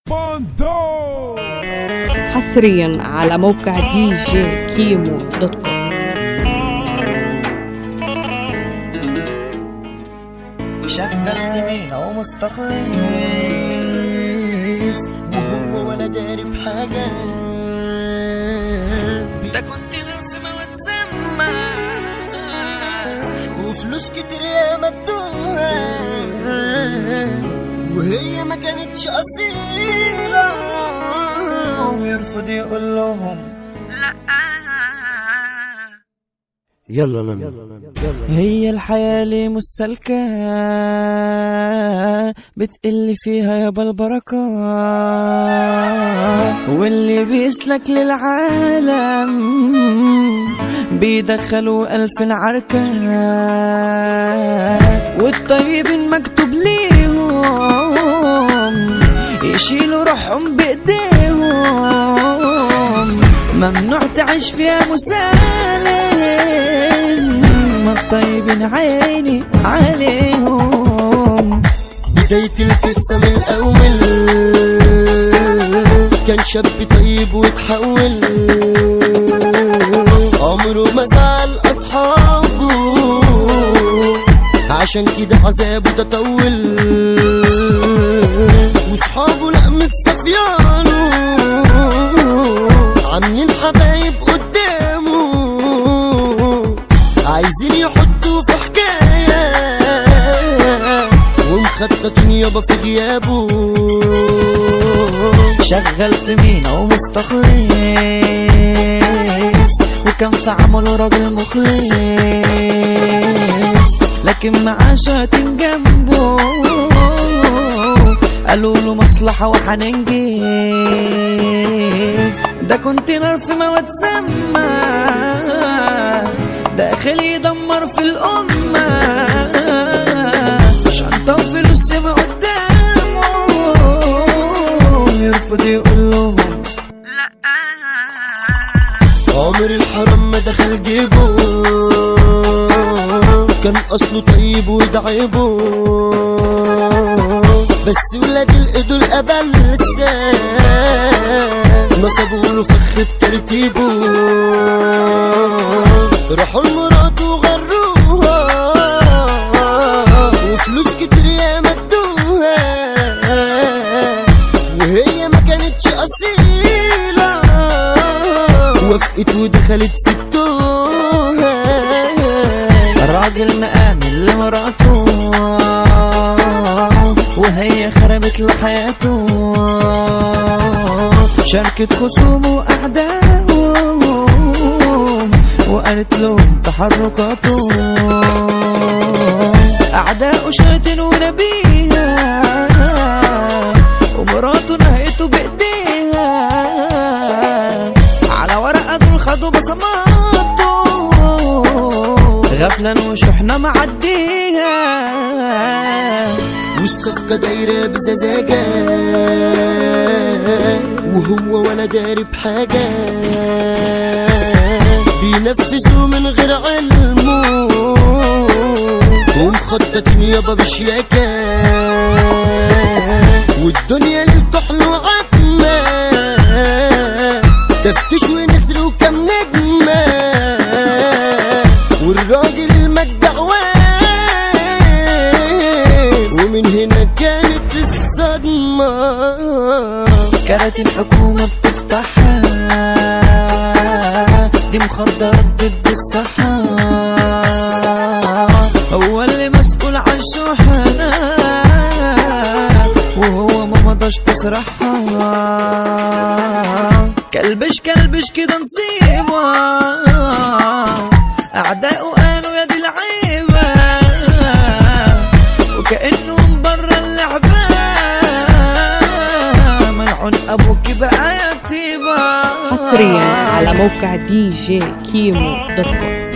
بوندو حصريا على موقع دي جي كيمو دوت كوم شغل زميل او مستخلص وهو ولا داري بحاجة ده كنت نفسي ما واتسمى وفلوس كتير يا مدوها وهي ما كانتش أصيلة ويرفض يقول لهم لأ يلا نم هي الحياة ليه مش سالكة بتقل فيها يابا البركة واللي بيسلك للعالم بيدخلوا ألف العركة والطيبين مكتوب ليهم يشيلوا روحهم بإيديهم ممنوع تعيش فيها مسالم ما الطيبين عيني عليهم بداية القصة من الأول كان شاب طيب وتحول عمره ما زعل أصحابه عشان كده عذابه ده طول وصحابه لا مش صفيانه عاملين حبايب قدامه عايزين يحطوا في حكاية ومخططين يابا في غيابه شغال في مينا ومستخلص وكان في عمله راجل مخلص لكن معاه شاتين جنبه قالوا له مصلحة وحننجز ده كنت نار في مواد سامة داخل يدمر في الأمة شنطة وفلوس ما قدامه يرفض يقول لهم عمر الحرام ما دخل جيبه كان اصله طيب وده عيبه بس ولاد الايدول قبل نصبوا له فخ بترتيبه راحوا لمراته وغروها وفلوس كتير يا مدوها وهي ما كانتش اصيله وافقت ودخلت في التوهه الراجل مآمن لمراته وهي خربت له حياته شاركت خصومه وأعدائه وقالت لهم تحركاته أعداؤه شاتن ونبيها ومراته نهيته بإيديها على ورقة دول خدوا بصماته غفلا وشحنة معديها والصفقة دايرة بسذاجة وهو ولا داري بحاجة بينفذوا من غير علمه ومخططين يابا بشياكة والدنيا للكحل وعتمة تفتش ونسر وكم نجمة والراجل المجدع واقف ومن هنا كانت الصدمة كانت الحكومة بتفتحها دي مخدرات ضد الصحة هو اللي مسؤول عن شحنة وهو ما مضاش تسرحها كلبش كلبش كده نصيبه أعداؤه قالوا يا دي العيبة وكأنهم برا اللعبة ملعون أبوك بقى يا طيبة حصريا على موقع دي جي كيمو دوت كوم